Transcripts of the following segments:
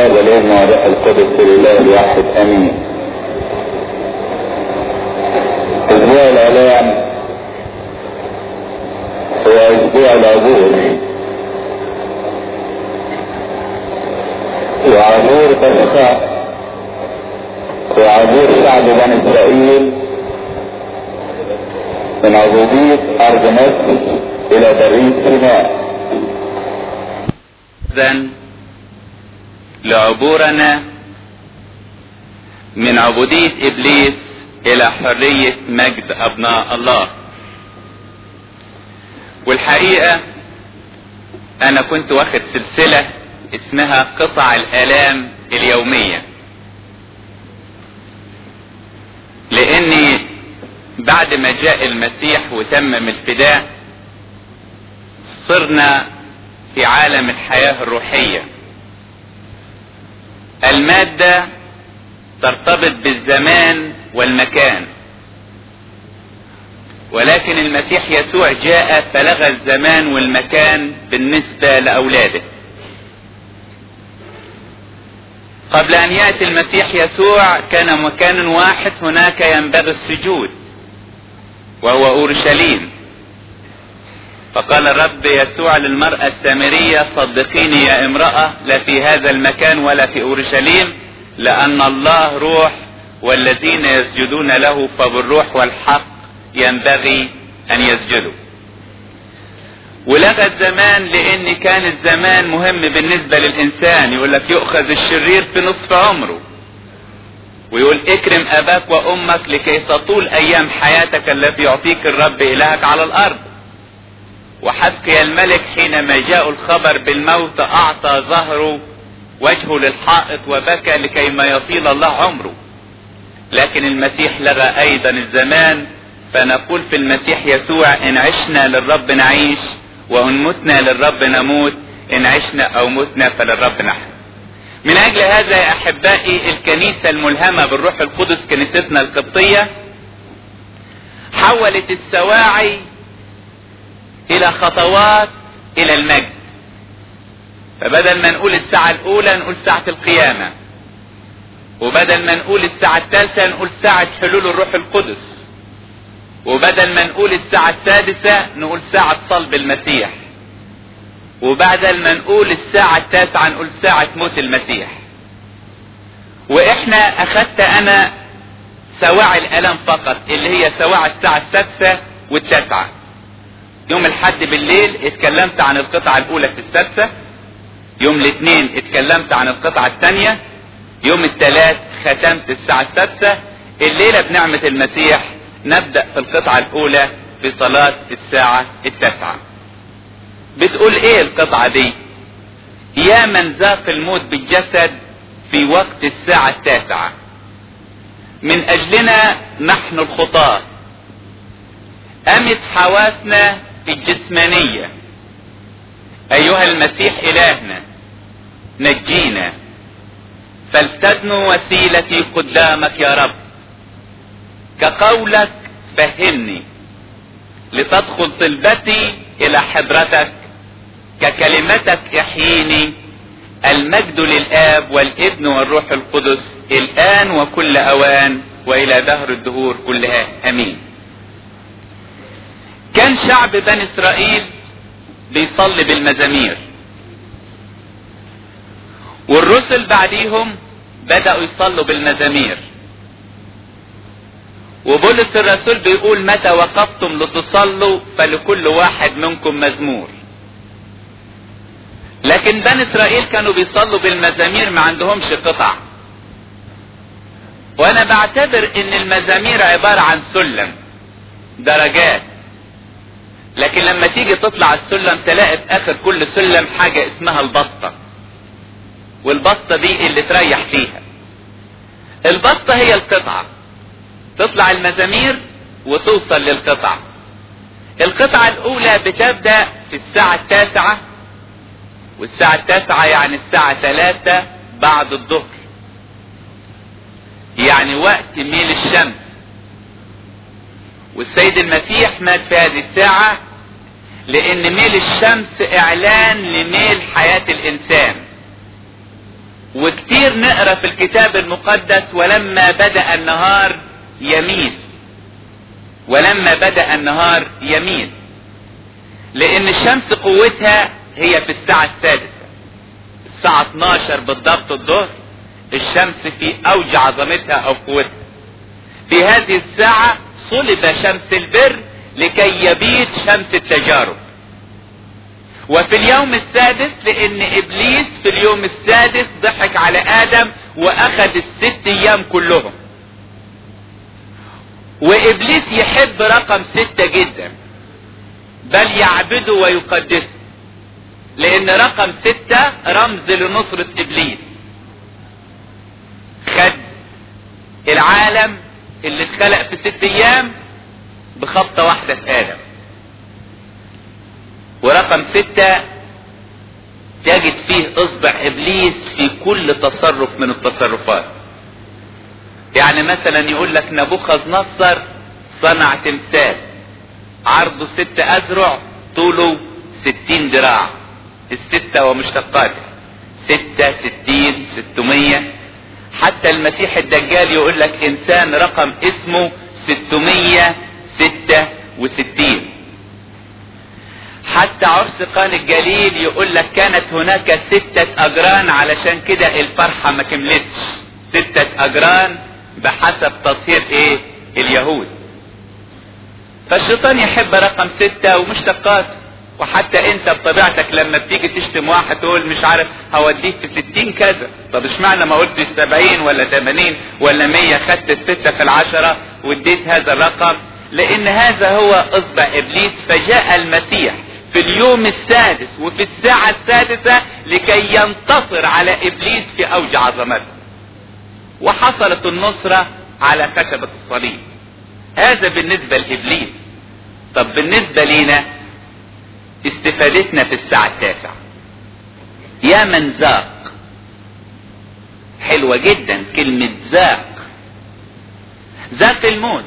الاب والابن والروح القدس الاله الواحد امين اسبوع الاعلام هو اسبوع العبور وعبور بسخاء وعبور شعب بني اسرائيل من عبودية ارض مصر الى برية سيناء إذن لعبورنا من عبودية إبليس إلى حرية مجد أبناء الله والحقيقة أنا كنت واخد سلسلة اسمها قطع الآلام اليومية لأني بعد ما جاء المسيح وتمم الفداء صرنا في عالم الحياة الروحية المادة ترتبط بالزمان والمكان ولكن المسيح يسوع جاء فلغى الزمان والمكان بالنسبة لأولاده قبل أن يأتي المسيح يسوع كان مكان واحد هناك ينبغي السجود وهو أورشليم فقال الرب يسوع للمرأة السامرية صدقيني يا امرأة لا في هذا المكان ولا في أورشليم لأن الله روح والذين يسجدون له فبالروح والحق ينبغي أن يسجدوا ولغى الزمان لأن كان الزمان مهم بالنسبة للإنسان يقول لك يؤخذ الشرير في نصف عمره ويقول اكرم أباك وأمك لكي تطول أيام حياتك التي يعطيك الرب إلهك على الأرض وحسقي الملك حينما جاء الخبر بالموت اعطى ظهره وجهه للحائط وبكى لكي ما يطيل الله عمره لكن المسيح لغى ايضا الزمان فنقول في المسيح يسوع ان عشنا للرب نعيش وان متنا للرب نموت ان عشنا او متنا فللرب نحن من اجل هذا يا احبائي الكنيسة الملهمة بالروح القدس كنيستنا القبطية حولت السواعي الى خطوات الى المجد فبدل ما نقول الساعة الاولى نقول ساعة القيامة وبدل ما نقول الساعة الثالثة نقول ساعة حلول الروح القدس وبدل ما نقول الساعة السادسة نقول ساعة صلب المسيح وبدل ما نقول الساعة التاسعة نقول ساعة موت المسيح واحنا اخدت انا سواعي الالم فقط اللي هي سواعي الساعة السادسة والتاسعة يوم الحد بالليل اتكلمت عن القطعة الاولى في السادسة يوم الاثنين اتكلمت عن القطعة الثانية يوم الثلاث ختمت الساعة السادسة الليلة بنعمة المسيح نبدأ في القطعة الاولى في صلاة الساعة التاسعة بتقول ايه القطعة دي يا من ذاق الموت بالجسد في وقت الساعة التاسعة من اجلنا نحن الخطاة قامت حواسنا الجسمانية ايها المسيح الهنا نجينا فلتدن وسيلتي قدامك يا رب كقولك فهمني لتدخل طلبتي الى حضرتك ككلمتك احييني المجد للاب والابن والروح القدس الان وكل اوان والى دهر الدهور كلها امين كان شعب بني اسرائيل بيصلي بالمزامير والرسل بعديهم بدأوا يصلوا بالمزامير وبولس الرسول بيقول متى وقفتم لتصلوا فلكل واحد منكم مزمور لكن بني اسرائيل كانوا بيصلوا بالمزامير ما عندهمش قطع وانا بعتبر ان المزامير عبارة عن سلم درجات لكن لما تيجي تطلع السلم تلاقي في اخر كل سلم حاجة اسمها البسطة والبسطة دي اللي تريح فيها البسطة هي القطعة تطلع المزامير وتوصل للقطعة القطعة الاولى بتبدأ في الساعة التاسعة والساعة التاسعة يعني الساعة ثلاثة بعد الظهر يعني وقت ميل الشمس والسيد المسيح مات في هذه الساعة لان ميل الشمس اعلان لميل حياة الانسان وكتير نقرا في الكتاب المقدس ولما بدأ النهار يميل ولما بدأ النهار يميل لان الشمس قوتها هي في الساعة السادسة الساعة 12 بالضبط الظهر الشمس في اوج عظمتها او قوتها في هذه الساعة صلب شمس البر لكي يبيد شمس التجارب وفي اليوم السادس لان ابليس في اليوم السادس ضحك على ادم واخذ الست ايام كلهم وابليس يحب رقم ستة جدا بل يعبده ويقدسه لان رقم ستة رمز لنصرة ابليس خد العالم اللي اتخلق في ست ايام بخبطة واحدة في ادم ورقم ستة تجد فيه اصبع ابليس في كل تصرف من التصرفات يعني مثلا يقول لك نبوخذ نصر صنع تمثال عرضه ست اذرع طوله ستين ذراع الستة ومشتقاتها ستة ستين ستمية حتى المسيح الدجال يقول لك انسان رقم اسمه ستمية ستة وستين حتى عرس قان الجليل يقول لك كانت هناك ستة اجران علشان كده الفرحة ما كملتش ستة اجران بحسب تطهير ايه اليهود فالشيطان يحب رقم ستة ومشتقات وحتى انت بطبيعتك لما بتيجي تشتم واحد تقول مش عارف هوديك في ستين كذا طب اشمعنى ما قلتش سبعين ولا تمانين ولا مية خدت الستة في العشرة واديت هذا الرقم لان هذا هو اصبع ابليس فجاء المسيح في اليوم السادس وفي الساعة السادسة لكي ينتصر على ابليس في اوج عظمته وحصلت النصرة على خشبة الصليب هذا بالنسبة لابليس طب بالنسبة لينا استفادتنا في الساعة التاسعة يا من ذاق حلوة جدا كلمة ذاق ذاق الموت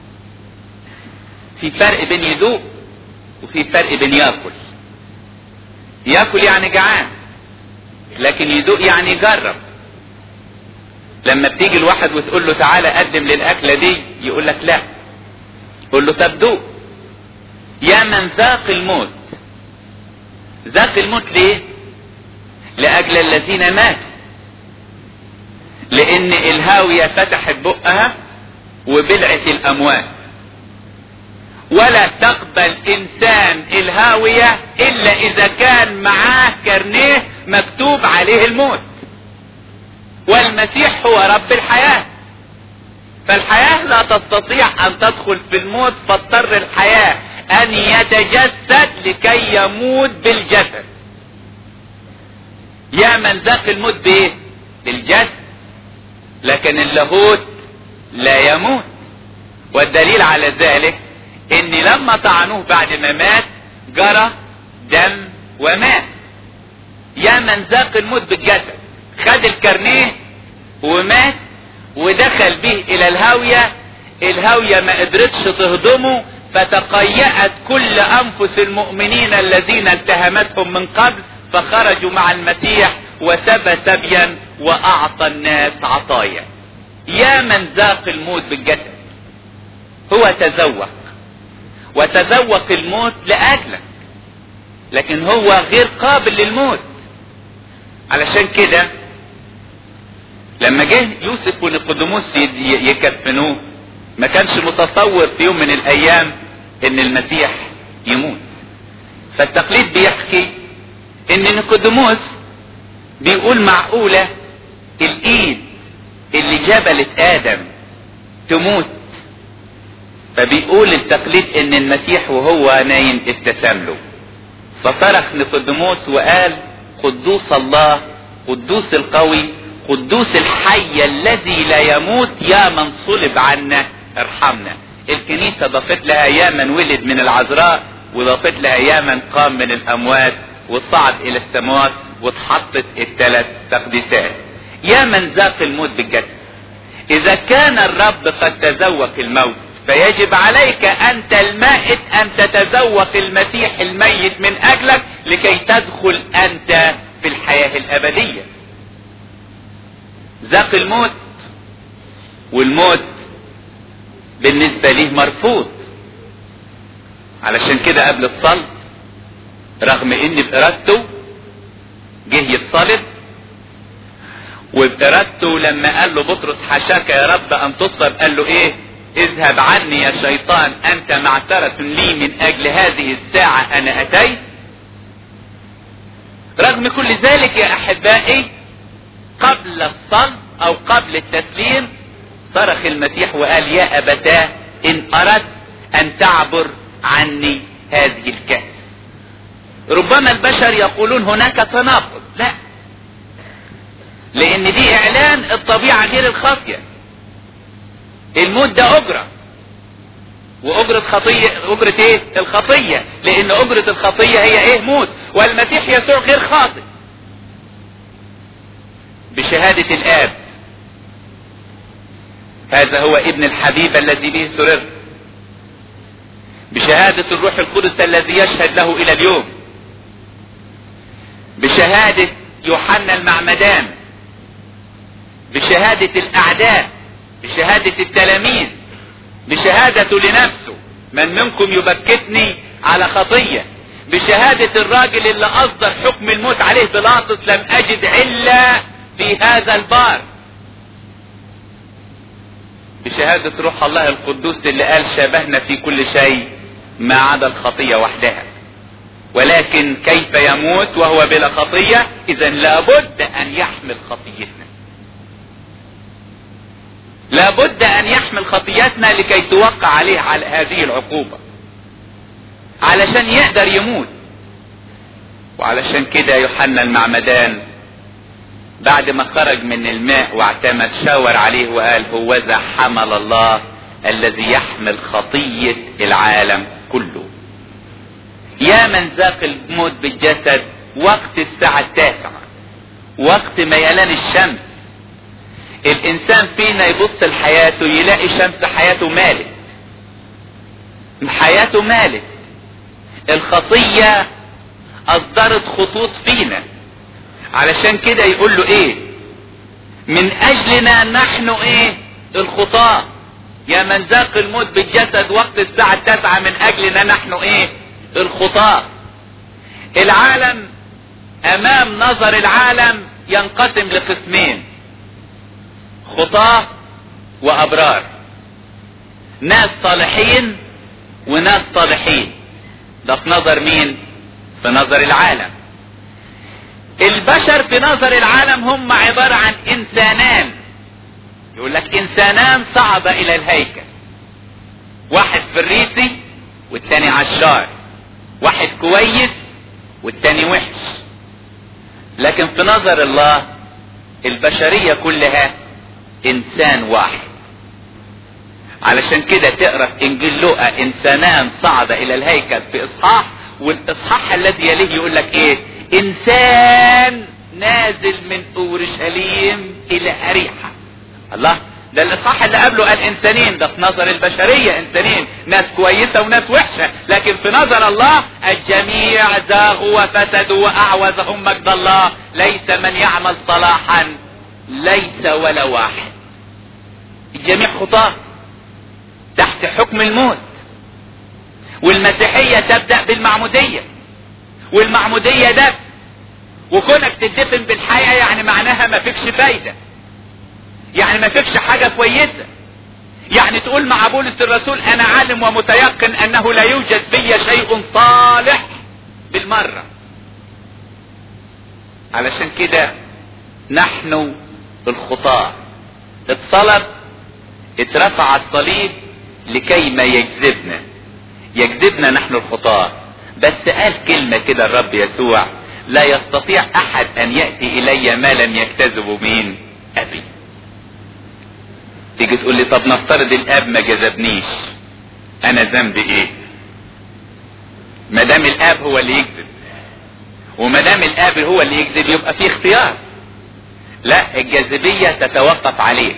في فرق بين يذوق وفي فرق بين ياكل ياكل يعني جعان لكن يذوق يعني يجرب لما بتيجي الواحد وتقول له تعالى قدم للاكله دي يقول لك لا قول له طب دوق يا من ذاق الموت ذاق الموت ليه لاجل الذين ماتوا لان الهاوية فتحت بقها وبلعت الاموات ولا تقبل انسان الهاوية الا اذا كان معاه كرنيه مكتوب عليه الموت والمسيح هو رب الحياة فالحياة لا تستطيع ان تدخل في الموت فاضطر الحياة ان يتجسد لكي يموت بالجسد يا من ذاق الموت بايه بالجسد لكن اللاهوت لا يموت والدليل على ذلك ان لما طعنوه بعد ما مات جرى دم ومات يا من ذاق الموت بالجسد خد الكرنيه ومات ودخل به الى الهاوية الهاوية ما قدرتش تهضمه فتقيأت كل انفس المؤمنين الذين اتهمتهم من قبل فخرجوا مع المسيح وسبى سبيا واعطى الناس عطايا يا من ذاق الموت بالجسد هو تذوق وتذوق الموت لاجلك لكن هو غير قابل للموت علشان كده لما جه يوسف ونيقوديموس يكفنوه ما كانش متصور في يوم من الايام ان المسيح يموت فالتقليد بيحكي ان نيقوديموس بيقول معقولة الايد اللي جبلت ادم تموت فبيقول التقليد ان المسيح وهو نايم ابتسم له فصرخ نيقوديموس وقال قدوس الله قدوس القوي قدوس الحي الذي لا يموت يا من صلب عنا ارحمنا الكنيسة ضافت لها يا من ولد من العذراء وضافت لها يا من قام من الاموات وصعد الى السماوات واتحطت الثلاث تقديسات يا من ذاق الموت بالجسد اذا كان الرب قد تذوق الموت فيجب عليك انت المائت ان تتذوق المسيح الميت من اجلك لكي تدخل انت في الحياة الابدية ذاق الموت والموت بالنسبة ليه مرفوض علشان كده قبل الصلب رغم ان بارادته جه يتصلب وبارادته لما قال له بطرس حشاك يا رب ان تصلب قال له ايه اذهب عني يا شيطان انت معترة لي من اجل هذه الساعة انا اتيت رغم كل ذلك يا احبائي قبل الصلب او قبل التسليم صرخ المسيح وقال يا ابتاه ان اردت ان تعبر عني هذه الكأس ربما البشر يقولون هناك تناقض لا لان دي اعلان الطبيعة غير الخاطئة الموت ده اجرة واجرة خطية اجرة ايه الخطية لان اجرة الخطية هي ايه موت والمسيح يسوع غير خاطئ بشهادة الاب هذا هو ابن الحبيب الذي به سررت بشهادة الروح القدس الذي يشهد له الى اليوم بشهادة يوحنا المعمدان بشهادة الاعداء بشهادة التلاميذ بشهادته لنفسه من منكم يبكتني على خطية بشهادة الراجل اللي اصدر حكم الموت عليه بلاطس لم اجد علة في هذا البار بشهادة روح الله القدوس اللي قال شابهنا في كل شيء ما عدا الخطية وحدها ولكن كيف يموت وهو بلا خطية اذا لابد ان يحمل خطيتنا لابد ان يحمل خطيتنا لكي توقع عليه على هذه العقوبة علشان يقدر يموت وعلشان كده يوحنا المعمدان بعد ما خرج من الماء واعتمد شاور عليه وقال هوذا حمل الله الذي يحمل خطية العالم كله يا من ذاق الموت بالجسد وقت الساعة التاسعة وقت ميلان الشمس الانسان فينا يبص لحياته يلاقي شمس حياته مالت حياته مالت الخطية اصدرت خطوط فينا علشان كده يقول له ايه من اجلنا نحن ايه الخطاة يا من ذاق الموت بالجسد وقت الساعة التاسعة من اجلنا نحن ايه الخطاة العالم امام نظر العالم ينقسم لقسمين خطاة وابرار ناس صالحين وناس صالحين ده في نظر مين في نظر العالم البشر في نظر العالم هم عبارة عن انسانان يقول لك انسانان صعد الى الهيكل واحد فريسي والتاني عشار واحد كويس والتاني وحش لكن في نظر الله البشرية كلها انسان واحد علشان كده تقرا في انجيل لوقا انسانان صعد الى الهيكل في اصحاح والاصحاح الذي يليه يقول لك ايه انسان نازل من اورشليم الى اريحة الله ده الاصحاح اللي قبله قال انسانين ده في نظر البشرية انسانين ناس كويسة وناس وحشة لكن في نظر الله الجميع زاغوا وفسدوا واعوزهم مجد الله ليس من يعمل صلاحا ليس ولا واحد الجميع خطاه تحت حكم الموت والمسيحية تبدأ بالمعمودية والمعمودية دفن وكونك تدفن بالحياة يعني معناها ما فيكش فايدة يعني ما فيكش حاجة كويسة يعني تقول مع بولس الرسول انا عالم ومتيقن انه لا يوجد في شيء صالح بالمرة علشان كده نحن الخطاة اتصلب اترفع الصليب لكي ما يجذبنا يجذبنا نحن الخطاة بس قال كلمة كده الرب يسوع لا يستطيع احد ان يأتي الي ما لم يجتذب مين ابي تيجي تقول لي طب نفترض الاب ما جذبنيش انا ذنبي ايه ما دام الاب هو اللي يكذب وما دام الاب هو اللي يكذب يبقى في اختيار لا الجاذبية تتوقف عليك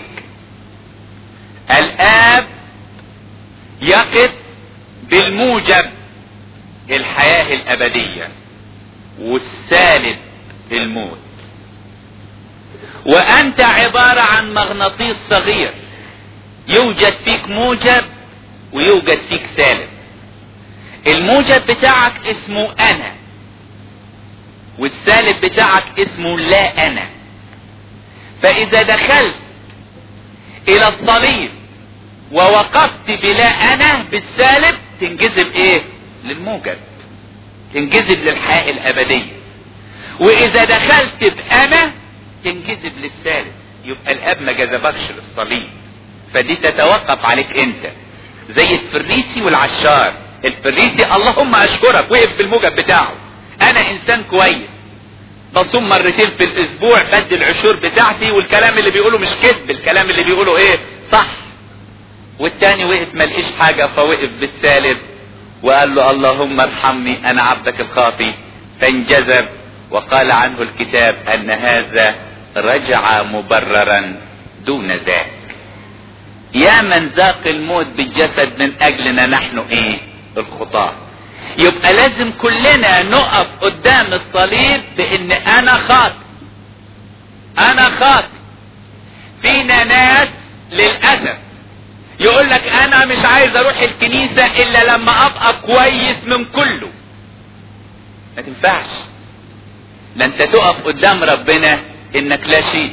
الاب يقف بالموجب الحياة الابدية والسالب الموت وانت عبارة عن مغناطيس صغير يوجد فيك موجب ويوجد فيك سالب الموجب بتاعك اسمه انا والسالب بتاعك اسمه لا انا فاذا دخلت الى الصليب ووقفت بلا انا بالسالب تنجذب ايه للموجب تنجذب للحياة الابدية واذا دخلت بانا تنجذب للسالب يبقى الاب ما جذبكش للصليب فدي تتوقف عليك انت زي الفريسي والعشار الفريسي اللهم اشكرك وقف في الموجب بتاعه انا انسان كويس بصوم مرتين في الاسبوع بدي العشور بتاعتي والكلام اللي بيقوله مش كذب الكلام اللي بيقوله ايه صح والتاني وقف ملقيش حاجة فوقف بالسالب وقال له اللهم ارحمني انا عبدك الخاطي فانجذب وقال عنه الكتاب ان هذا رجع مبررا دون ذاك يا من ذاق الموت بالجسد من اجلنا نحن ايه الخطاه يبقى لازم كلنا نقف قدام الصليب بان انا خاطئ انا خاطئ فينا ناس للاسف يقول لك انا مش عايز اروح الكنيسة الا لما ابقى كويس من كله ما تنفعش لا انت تقف قدام ربنا انك لا شيء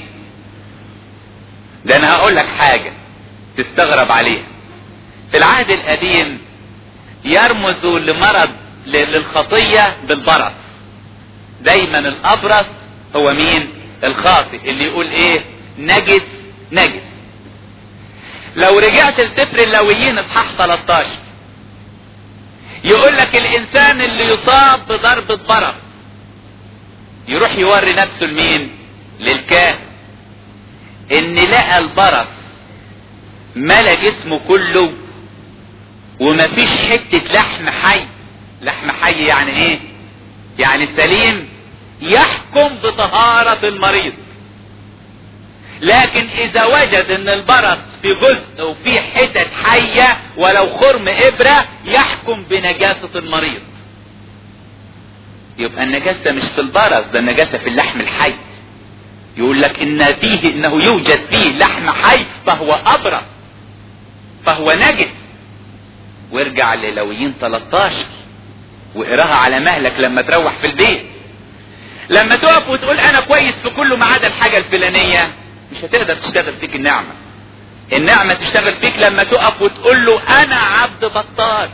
ده انا هقول لك حاجة تستغرب عليها في العهد القديم يرمز لمرض للخطية بالبرص دايما الابرص هو مين الخاطئ اللي يقول ايه نجس نجس لو رجعت لسفر اللاويين اصحاح 13 يقول لك الانسان اللي يصاب بضربة برص يروح يوري نفسه لمين للكاهن ان لقى البرص ملا جسمه كله ومفيش حتة لحم حي لحم حي يعني ايه يعني سليم يحكم بطهارة المريض لكن اذا وجد ان البرص في جزء وفي حتت حية ولو خرم ابرة يحكم بنجاسة المريض يبقى النجاسة مش في البرص ده النجاسة في اللحم الحي يقول لك ان فيه انه يوجد فيه لحم حي فهو ابرص فهو نجس وارجع للويين 13 واقراها على مهلك لما تروح في البيت لما تقف وتقول انا كويس في كله ما عدا الحاجه الفلانيه مش هتقدر تشتغل فيك النعمه النعمه تشتغل فيك لما تقف وتقول له انا عبد بطال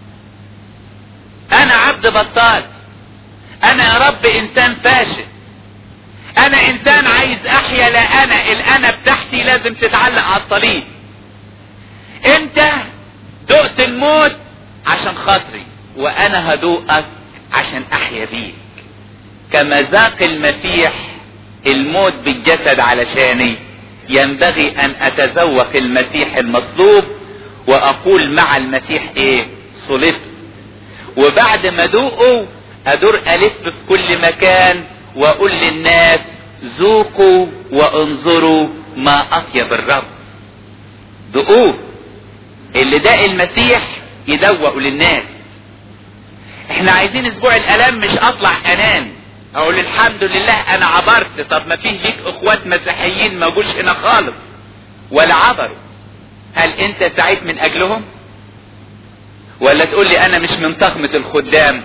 انا عبد بطال انا يا رب انسان فاشل انا انسان عايز احيا لا انا الانا بتاعتي لازم تتعلق على الصليب انت دقت الموت عشان خاطري وانا هدوقك عشان احيا بيك كما ذاق المسيح الموت بالجسد علشاني ينبغي ان اتذوق المسيح المصلوب واقول مع المسيح ايه صلبت وبعد ما ادوقه ادور الف في كل مكان واقول للناس ذوقوا وانظروا ما اطيب الرب ذوقوه اللي داق المسيح يدوقوا للناس احنا عايزين اسبوع الالام مش اطلع انام اقول الحمد لله انا عبرت طب ما فيه ليك اخوات مسيحيين ما جوش هنا خالص ولا عبروا هل انت سعيد من اجلهم ولا تقول لي انا مش من طغمة الخدام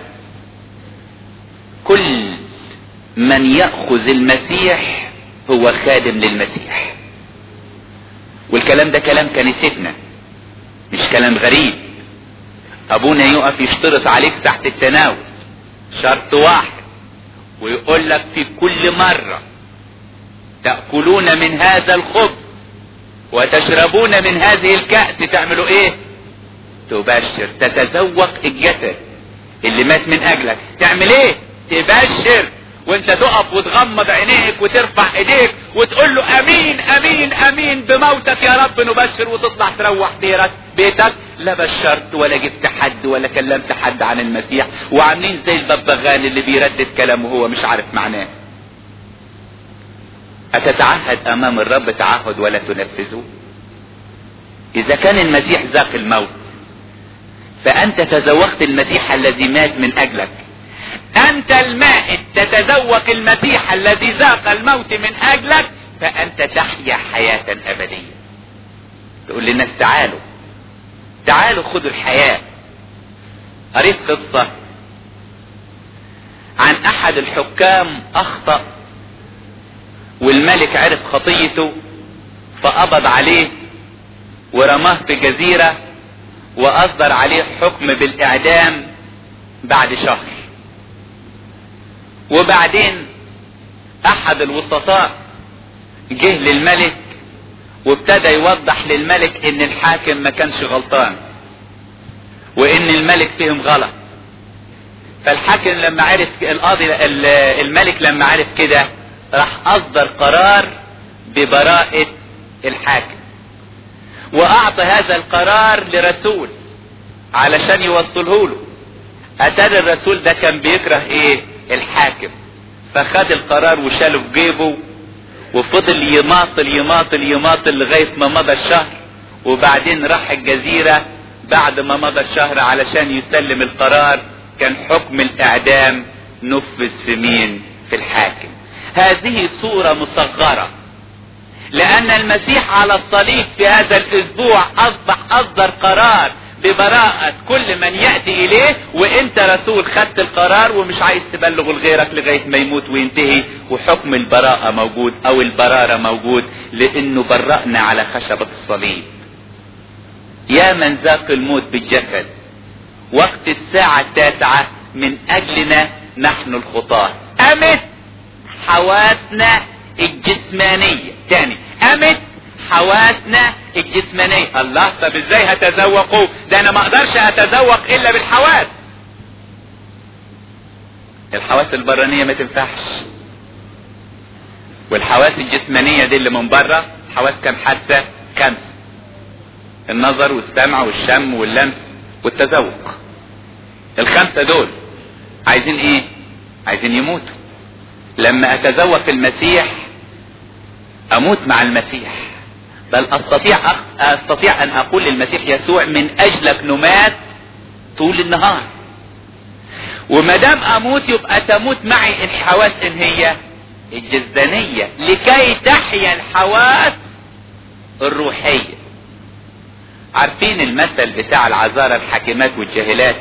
كل من يأخذ المسيح هو خادم للمسيح والكلام ده كلام كنيستنا مش كلام غريب ابونا يقف يشترط عليك تحت التناول شرط واحد ويقول لك في كل مرة تأكلون من هذا الخبز وتشربون من هذه الكأس تعملوا ايه تبشر تتذوق الجسد اللي مات من اجلك تعمل ايه تبشر وانت تقف وتغمض عينيك وترفع ايديك وتقول له امين امين امين بموتك يا رب نبشر وتطلع تروح ديرك بيتك لا بشرت ولا جبت حد ولا كلمت حد عن المسيح وعاملين زي الببغان اللي بيردد كلامه هو مش عارف معناه أتتعهد أمام الرب تعهد ولا تنفذه إذا كان المسيح ذاق الموت فأنت تذوقت المسيح الذي مات من أجلك انت المائت تتذوق المسيح الذي ذاق الموت من اجلك فانت تحيا حياة ابدية تقول للناس تعالوا تعالوا خذوا الحياة قريت قصة عن احد الحكام اخطأ والملك عرف خطيته فقبض عليه ورماه في جزيرة واصدر عليه حكم بالاعدام بعد شهر وبعدين احد الوسطاء جه للملك وابتدى يوضح للملك ان الحاكم ما كانش غلطان وان الملك فهم غلط فالحاكم لما عرف القاضي الملك لما عرف كده راح اصدر قرار ببراءة الحاكم واعطى هذا القرار لرسول علشان يوصله له اتاري الرسول ده كان بيكره ايه الحاكم فخد القرار وشاله في جيبه وفضل يماطل يماطل يماطل لغاية ما مضى الشهر وبعدين راح الجزيرة بعد ما مضى الشهر علشان يسلم القرار كان حكم الاعدام نفذ في مين في الحاكم هذه صورة مصغرة لان المسيح على الصليب في هذا الاسبوع اصبح اصدر قرار ببراءة كل من يأتي اليه وانت رسول خدت القرار ومش عايز تبلغه لغيرك لغاية ما يموت وينتهي وحكم البراءة موجود او البرارة موجود لانه برأنا على خشبة الصليب يا من ذاق الموت بالجسد وقت الساعة التاسعة من اجلنا نحن الخطاة امت حواسنا الجسمانية تاني امت حواسنا الجسمانية الله طب ازاي هتذوقوا ده انا ما اقدرش اتذوق الا بالحواس الحواس البرانية ما تنفعش والحواس الجسمانية دي اللي من بره حواس كم حاسة خمس النظر والسمع والشم واللمس والتذوق الخمسة دول عايزين ايه عايزين يموتوا لما اتذوق المسيح اموت مع المسيح بل استطيع استطيع ان اقول للمسيح يسوع من اجلك نمات طول النهار وما دام اموت يبقى تموت معي الحواس ان هي الجسدانية لكي تحيا الحواس الروحية عارفين المثل بتاع العذارى الحاكمات والجاهلات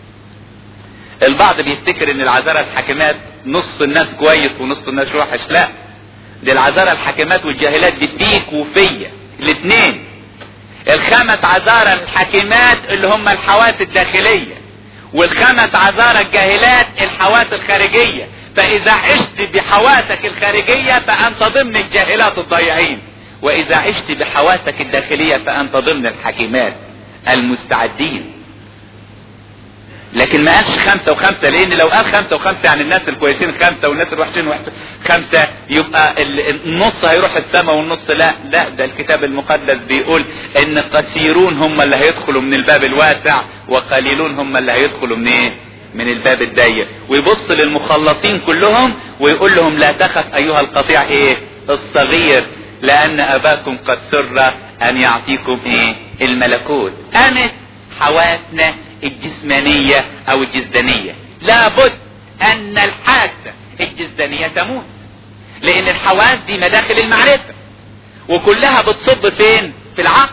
البعض بيفتكر ان العذارى الحاكمات نص الناس كويس ونص الناس وحش لا دي العذارى الحاكمات والجاهلات دي فيك وفيا الاثنين الخمس عذارى الحاكمات اللي هم الحواس الداخلية والخمس عذارى الجاهلات الحواس الخارجية فاذا عشت بحواسك الخارجية فانت ضمن الجاهلات الضيعين واذا عشت بحواسك الداخلية فانت ضمن الحكيمات المستعدين لكن ما قالش خمسة وخمسة لان لو قال خمسة وخمسة يعني الناس الكويسين خمسة والناس الوحشين خمسة يبقى النص هيروح السماء والنص لا لا ده الكتاب المقدس بيقول ان قسيرون هم اللي هيدخلوا من الباب الواسع وقليلون هم اللي هيدخلوا من ايه من الباب الضيق ويبص للمخلصين كلهم ويقول لهم لا تخف ايها القطيع ايه الصغير لان اباكم قد سر ان يعطيكم ايه الملكوت امت حواسنا الجسمانية او الجسدانية لابد ان الحاسة الجسدانية تموت لان الحواس دي مداخل المعرفة وكلها بتصب فين في العقل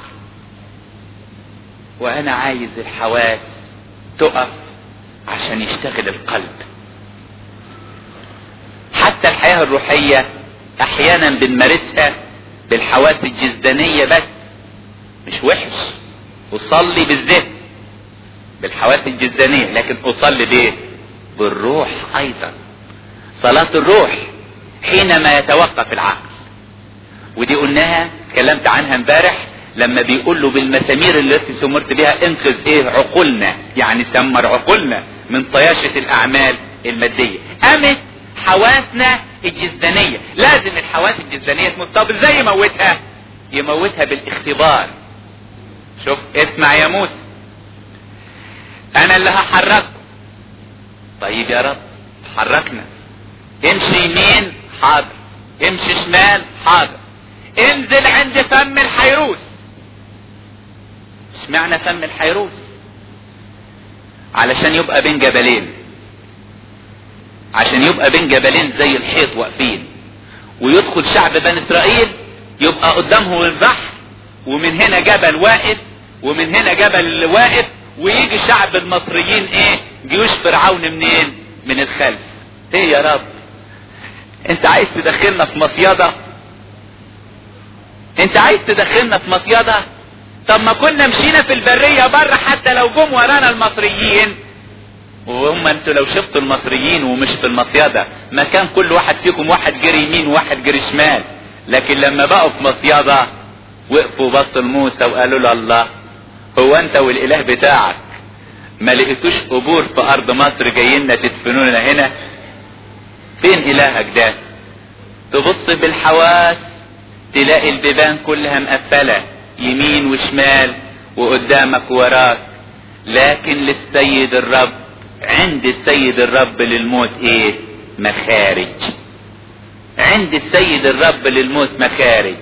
وانا عايز الحواس تقف عشان يشتغل القلب حتى الحياة الروحية احيانا بنمارسها بالحواس الجسدانية بس مش وحش وصلي بالذات بالحواس الجسدانية لكن اصلي بايه بالروح ايضا صلاة الروح حينما يتوقف العقل ودي قلناها اتكلمت عنها امبارح لما بيقول له بالمسامير التي سمرت بها انقذ ايه عقولنا يعني سمر عقولنا من طياشة الاعمال المادية قامت حواسنا الجسدانية لازم الحواس الجسدانية تموت طب ازاي يموتها يموتها بالاختبار شوف اسمع يا موسى انا اللي هحركه طيب يا رب حركنا امشي يمين حاضر امشي شمال حاضر انزل عند فم الحيروس اشمعنى فم الحيروس علشان يبقى بين جبلين عشان يبقى بين جبلين زي الحيط واقفين ويدخل شعب بني اسرائيل يبقى قدامه البحر ومن هنا جبل واقف ومن هنا جبل واقف ويجي شعب المصريين ايه جيوش فرعون منين من الخلف ايه يا رب انت عايز تدخلنا في مصيدة انت عايز تدخلنا في مصيدة طب ما كنا مشينا في البرية بره حتى لو جم ورانا المصريين وهم انتوا لو شفتوا المصريين ومش في المصيدة ما كان كل واحد فيكم واحد جري يمين وواحد جري شمال لكن لما بقوا في مصيدة وقفوا بصوا لموسى وقالوا له الله هو انت والاله بتاعك ما لقيتوش قبور في ارض مصر جايين تدفنونا هنا فين الهك ده تبص بالحواس تلاقي البيبان كلها مقفلة يمين وشمال وقدامك وراك لكن للسيد الرب عند السيد الرب للموت ايه مخارج عند السيد الرب للموت مخارج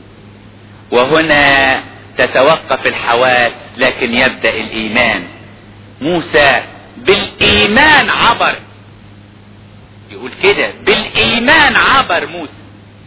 وهنا تتوقف الحواس لكن يبدأ الايمان موسى بالايمان عبر يقول كده بالايمان عبر موسى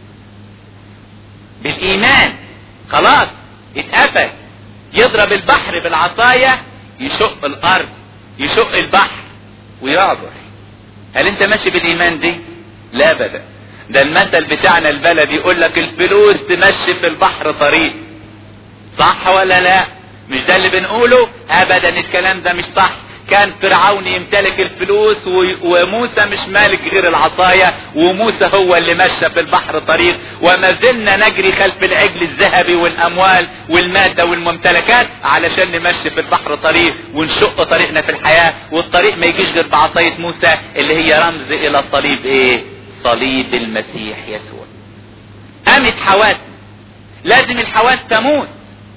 بالايمان خلاص اتقفل يضرب البحر بالعصاية يشق الارض يشق البحر ويعبر هل انت ماشي بالايمان دي لا ابدا ده المثل بتاعنا البلدي يقول لك الفلوس تمشي في البحر طريق صح ولا لا مش ده اللي بنقوله ابدا الكلام ده مش صح كان فرعون يمتلك الفلوس وموسى مش مالك غير العصاية وموسى هو اللي مشى في البحر طريق وما زلنا نجري خلف العجل الذهبي والاموال والمادة والممتلكات علشان نمشي في البحر طريق ونشق طريقنا في الحياة والطريق ما يجيش غير بعصاية موسى اللي هي رمز الى الصليب ايه صليب المسيح يسوع قامت حواس لازم الحواس تموت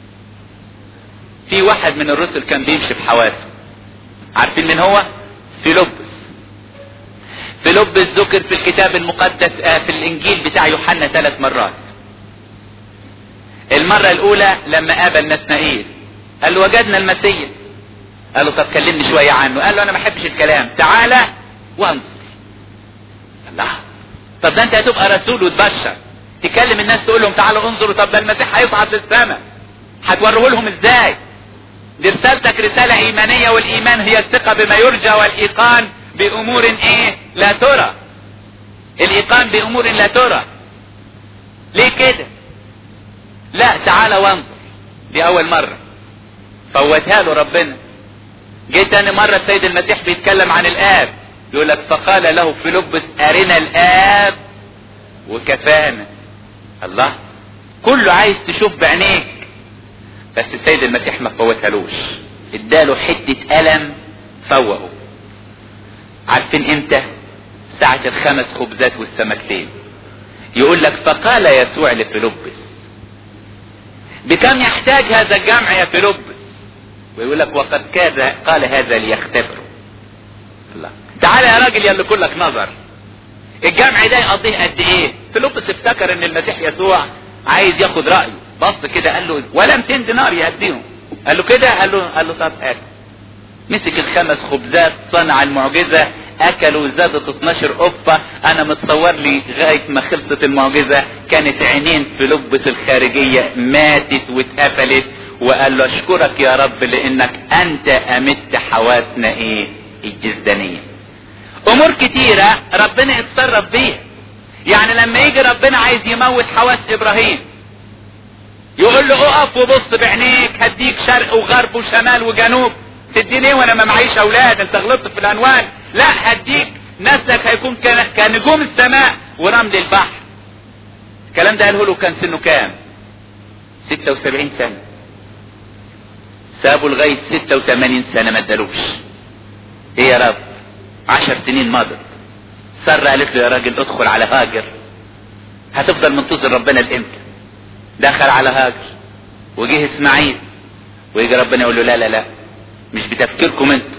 في واحد من الرسل كان بيمشي في حواسه عارفين من هو فيلبس فيلبس ذكر في الكتاب المقدس آه في الانجيل بتاع يوحنا ثلاث مرات المرة الاولى لما قابل نسنائيل قال له وجدنا المسيح قال له طب كلمني شوية عنه قال له انا ما بحبش الكلام تعالى وانظر الله طب ده انت هتبقى رسول وتبشر تكلم الناس تقول لهم تعالوا انظروا طب ده المسيح هيصعد للسماء هتوريه لهم ازاي دي رسالتك رسالة ايمانية والايمان هي الثقة بما يرجى والايقان بامور ايه لا ترى الايقان بامور لا ترى ليه كده لا تعالى وانظر دي اول مرة فوتها له ربنا جه تاني مرة السيد المسيح بيتكلم عن الاب يقول لك فقال له فيلبس ارنا الاب وكفانا الله كله عايز تشوف بعينيك بس السيد المسيح ما فوتهالوش اداله حتة ألم فوقه عارفين امتى ساعة الخمس خبزات والسمكتين يقول لك فقال يسوع لفيلبس بكم يحتاج هذا الجمع يا فيلبس ويقول لك وقد كاد قال هذا ليختبره الله تعالى يا راجل يا اللي كلك نظر الجمع ده يقضيه قد ايه فيلبس افتكر ان المسيح يسوع عايز ياخد رايه بص كده قال له ولا 200 دينار يهديهم قال له كده قال له قال له طب اكل مسك الخمس خبزات صنع المعجزه اكلوا زادت 12 قفه انا متصور لي لغايه ما خلصت المعجزه كانت عينين في لبس الخارجيه ماتت واتقفلت وقال له اشكرك يا رب لانك انت امت حواسنا ايه الجسدانيه امور كتيره ربنا اتصرف بيها يعني لما يجي ربنا عايز يموت حواس ابراهيم يقول له اقف وبص بعينيك هديك شرق وغرب وشمال وجنوب تديني ايه وانا ما معيش اولاد انت غلطت في العنوان لا هديك نسلك هيكون كنجوم السماء ورمل البحر الكلام ده قاله له كان سنه كام 76 سنة سابه لغاية 86 سنة ما ادالوش ايه يا رب عشر سنين مضت سارة قالت له يا راجل ادخل على هاجر هتفضل منتظر ربنا لامتى دخل على هاجر وجه اسماعيل ويجي ربنا يقول له لا لا لا مش بتفكيركم انتوا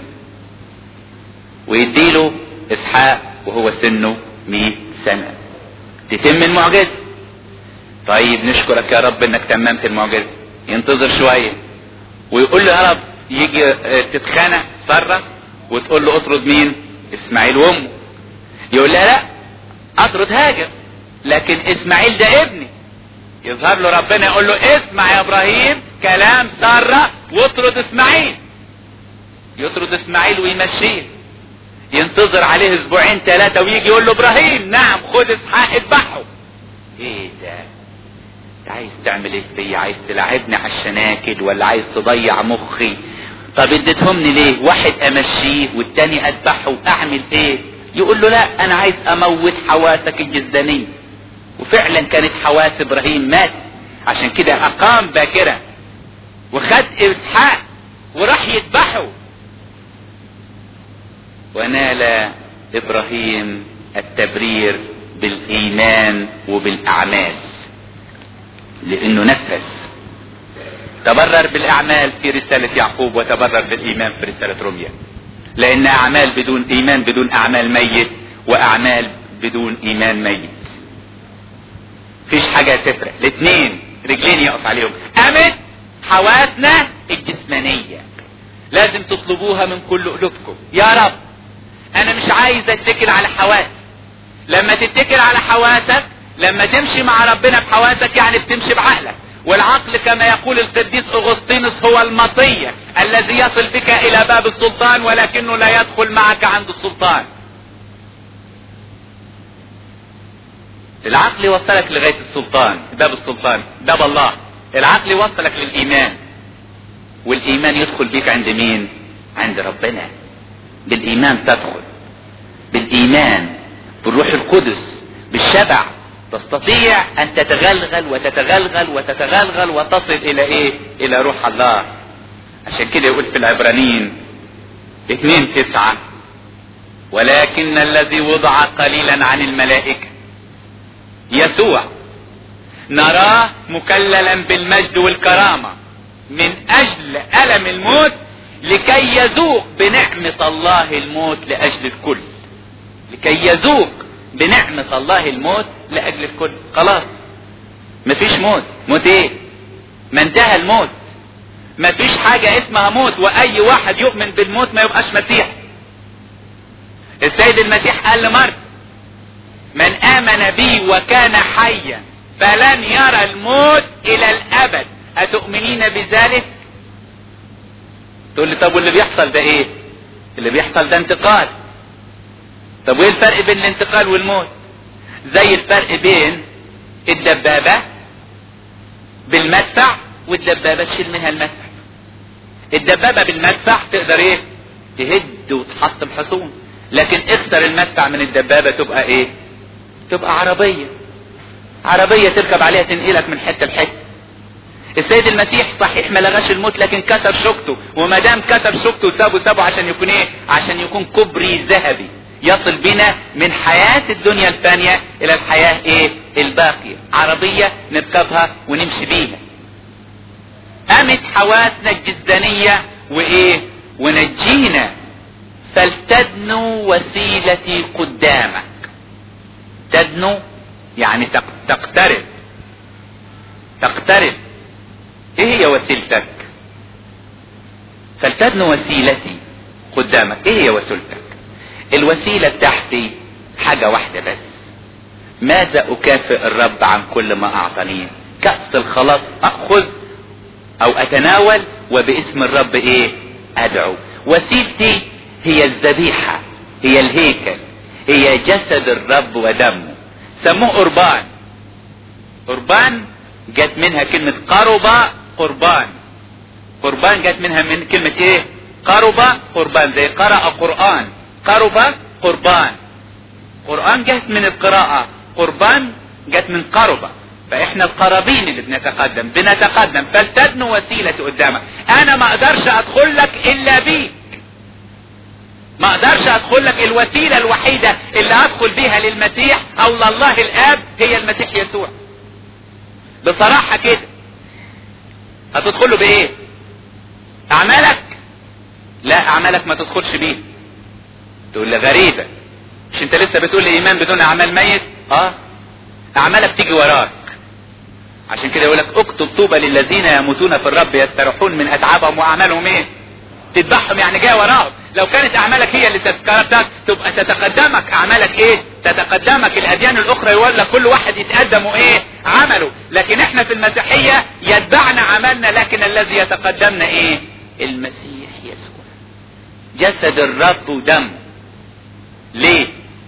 ويديله اسحاق وهو سنه 100 سنة تتم المعجزة طيب نشكرك يا رب انك تممت المعجزة ينتظر شوية ويقول له يا رب يجي تتخانق سارة وتقول له اطرد مين اسماعيل وامه يقول لها لا اطرد هاجر لكن اسماعيل ده ابني يظهر له ربنا يقول له اسمع يا ابراهيم كلام سارة واطرد اسماعيل يطرد اسماعيل ويمشيه ينتظر عليه اسبوعين ثلاثة ويجي يقول له ابراهيم نعم خد اسحاق اذبحه ايه ده انت عايز تعمل ايه فيا عايز تلعبني على الشناكل ولا عايز تضيع مخي طب اديتهمني ليه واحد امشيه والتاني اذبحه اعمل ايه يقول له لا انا عايز اموت حواسك الجسدانية وفعلا كانت حواس ابراهيم مات عشان كده اقام باكرا وخد اسحاق وراح يذبحه ونال ابراهيم التبرير بالايمان وبالاعمال لانه نفذ تبرر بالاعمال في رسالة يعقوب وتبرر بالايمان في رسالة روميا لان اعمال بدون ايمان بدون اعمال ميت واعمال بدون ايمان ميت فيش حاجة تفرق الاثنين رجلين يقف عليهم قامت حواسنا الجسمانية لازم تطلبوها من كل قلوبكم يا رب انا مش عايز اتكل على حواس لما تتكل على حواسك لما تمشي مع ربنا بحواسك يعني بتمشي بعقلك والعقل كما يقول القديس اغسطينوس هو المطية الذي يصل بك الى باب السلطان ولكنه لا يدخل معك عند السلطان العقل يوصلك لغاية السلطان باب السلطان باب الله العقل يوصلك للايمان والايمان يدخل بيك عند مين عند ربنا بالايمان تدخل بالايمان بالروح القدس بالشبع تستطيع ان تتغلغل وتتغلغل وتتغلغل وتصل الى ايه الى روح الله عشان كده يقول في العبرانيين اتنين تسعة ولكن الذي وضع قليلا عن الملائكة يسوع نراه مكللا بالمجد والكرامة من اجل الم الموت لكي يذوق بنعمة الله الموت لاجل الكل لكي يذوق بنعمة الله الموت لأجل الكل خلاص مفيش موت موت ايه ما انتهى الموت مفيش حاجة اسمها موت واي واحد يؤمن بالموت ما يبقاش مسيح السيد المسيح قال لمرت من امن بي وكان حيا فلن يرى الموت الى الابد اتؤمنين بذلك تقول لي طب واللي بيحصل ده ايه اللي بيحصل ده انتقال طب وايه الفرق بين الانتقال والموت زي الفرق بين الدبابة بالمدفع والدبابة تشيل منها المدفع الدبابة بالمدفع تقدر ايه تهد وتحطم حصون لكن اكسر المدفع من الدبابة تبقى ايه تبقى عربية عربية تركب عليها تنقلك من حتة لحتة السيد المسيح صحيح ما لغاش الموت لكن كسر شوكته وما دام كسر شوكته وسابه سابه عشان يكون ايه عشان يكون كبري ذهبي يصل بنا من حياة الدنيا الفانية الى الحياة ايه الباقية عربية نركبها ونمشي بيها قامت حواسنا الجسدانية وايه ونجينا فلتدنو وسيلتي قدامك تدنو يعني تقترب تقترب ايه هي وسيلتك فلتدنو وسيلتي قدامك ايه هي وسيلتك الوسيلة بتاعتي حاجة واحدة بس ماذا اكافئ الرب عن كل ما اعطانيه كأس الخلاص اخذ او اتناول وباسم الرب ايه ادعو وسيلتي هي الذبيحة هي الهيكل هي جسد الرب ودمه سموه قربان قربان جت منها كلمة قربة قربان قربان جت منها من كلمة ايه قربة قربان زي قرأ قرآن قربة قربان قرآن جت من القراءة قربان جت من قربة فاحنا القرابين اللي بنتقدم بنتقدم فلتدنو وسيلة قدامك انا ما اقدرش ادخل لك الا بيك ما اقدرش ادخل لك الوسيلة الوحيدة اللي ادخل بيها للمسيح او لله الاب هي المسيح يسوع بصراحة كده هتدخله بايه اعمالك لا اعمالك ما تدخلش بيه تقول لي غريبة مش انت لسه بتقول لي ايمان بدون اعمال ميت اه اعمالك تيجي وراك عشان كده يقول لك اكتب طوبى للذين يموتون في الرب يستريحون من اتعابهم واعمالهم ايه تتبعهم يعني جاي وراهم لو كانت اعمالك هي اللي تذكرتك تبقى تتقدمك اعمالك ايه تتقدمك الاديان الاخرى يولى كل واحد يتقدم ايه عمله لكن احنا في المسيحية يتبعنا عملنا لكن الذي يتقدمنا ايه المسيح يسوع جسد الرب ودمه ليه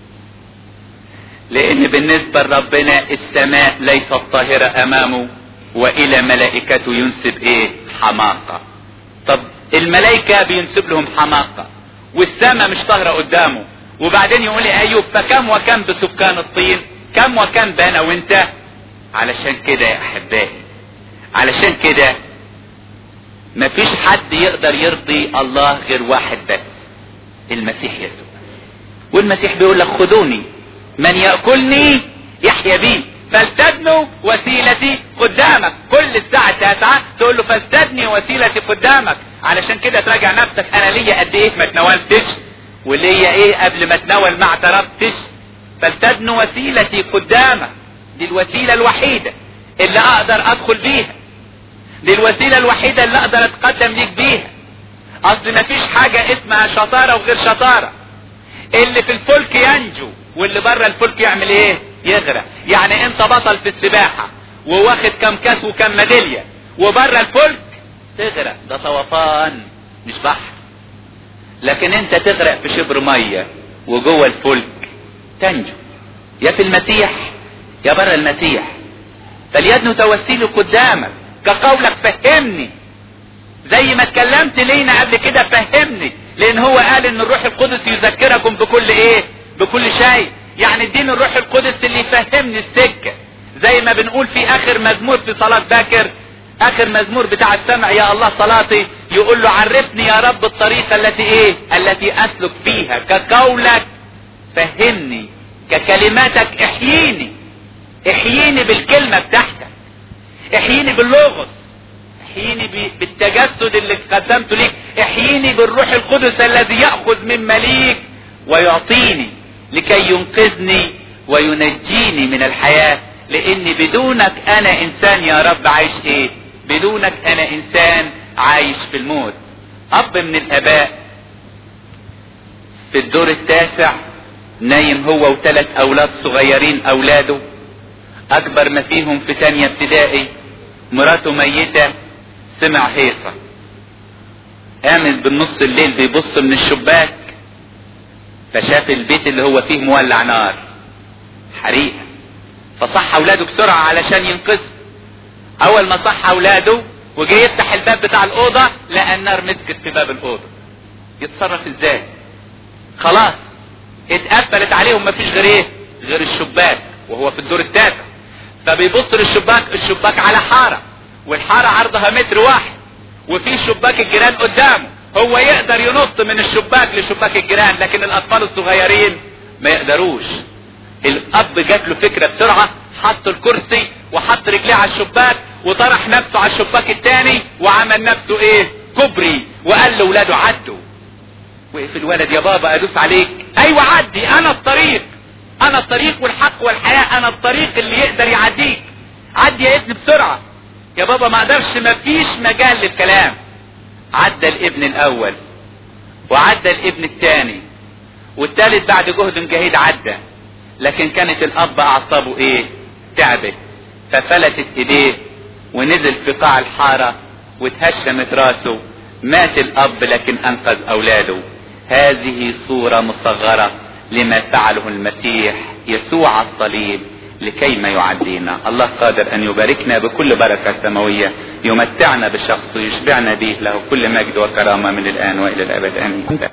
لان بالنسبة لربنا السماء ليست طاهرة امامه والى ملائكته ينسب ايه حماقة طب الملائكة بينسب لهم حماقة والسماء مش طاهرة قدامه وبعدين يقول لي ايوب فكم وكم بسكان الطين كم وكم بنا وانت علشان كده يا احبائي علشان كده مفيش حد يقدر يرضي الله غير واحد بس المسيح يسوع والمسيح بيقول لك خذوني من يأكلني يحيا بي فلتدنوا وسيلتي قدامك كل الساعة تسعة تقول له فلتدني وسيلتي قدامك علشان كده تراجع نفسك انا ليا قد ايه ما تناولتش وليا ايه قبل ما اتناول ما اعترفتش فلتدنوا وسيلتي قدامك دي الوسيلة الوحيدة اللي اقدر ادخل بيها دي الوسيلة الوحيدة اللي اقدر اتقدم ليك بيها اصل مفيش حاجة اسمها شطارة وغير شطارة اللي في الفلك ينجو واللي بره الفلك يعمل ايه يغرق يعني انت بطل في السباحة وواخد كم كاس وكم ميدالية وبره الفلك تغرق ده طوفان مش بحر لكن انت تغرق في شبر مية وجوه الفلك تنجو يا في المسيح يا بره المسيح فليدنو توسيلي قدامك كقولك فهمني زي ما اتكلمت لينا قبل كده فهمني لان هو قال ان الروح القدس يذكركم بكل ايه بكل شيء يعني اديني الروح القدس اللي يفهمني السكة زي ما بنقول في اخر مزمور في صلاة باكر اخر مزمور بتاع السمع يا الله صلاتي يقول له عرفني يا رب الطريقة التي ايه التي اسلك فيها كقولك فهمني ككلماتك احييني احييني بالكلمة بتاعتك احييني باللغز احييني بالتجسد اللي قدمته ليك احييني بالروح القدس الذي يأخذ من مليك ويعطيني لكي ينقذني وينجيني من الحياة لاني بدونك انا انسان يا رب عايش ايه بدونك انا انسان عايش في الموت اب من الاباء في الدور التاسع نايم هو وثلاث اولاد صغيرين اولاده اكبر ما فيهم في تانية ابتدائي مراته ميتة سمع هيصة قامت بالنص الليل بيبص من الشباك فشاف البيت اللي هو فيه مولع نار حريقة فصح اولاده بسرعة علشان ينقذ اول ما صح اولاده وجي يفتح الباب بتاع الاوضة لقى النار مسكت في باب الاوضة يتصرف ازاي خلاص اتقفلت عليهم مفيش غير ايه غير الشباك وهو في الدور التاسع فبيبص للشباك الشباك على حارة والحارة عرضها متر واحد وفي شباك الجيران قدامه هو يقدر ينط من الشباك لشباك الجيران لكن الاطفال الصغيرين ما يقدروش الاب جات له فكرة بسرعة حط الكرسي وحط رجليه على الشباك وطرح نفسه على الشباك التاني وعمل نفسه ايه كبري وقال لاولاده عدوا وقف الولد يا بابا ادوس عليك ايوه عدي انا الطريق انا الطريق والحق والحياة انا الطريق اللي يقدر يعديك عدي يا ابني بسرعة يا بابا ما اقدرش مفيش مجال للكلام عدى الابن الاول وعدى الابن الثاني والثالث بعد جهد جهيد عدى لكن كانت الاب اعصابه ايه تعبت ففلتت ايديه ونزل في قاع الحارة واتهشمت راسه مات الاب لكن انقذ اولاده هذه صورة مصغرة لما فعله المسيح يسوع الصليب لكي ما يعدينا الله قادر ان يباركنا بكل بركة سماوية يمتعنا بشخصه يشبعنا به له كل مجد وكرامة من الان والى الابد امين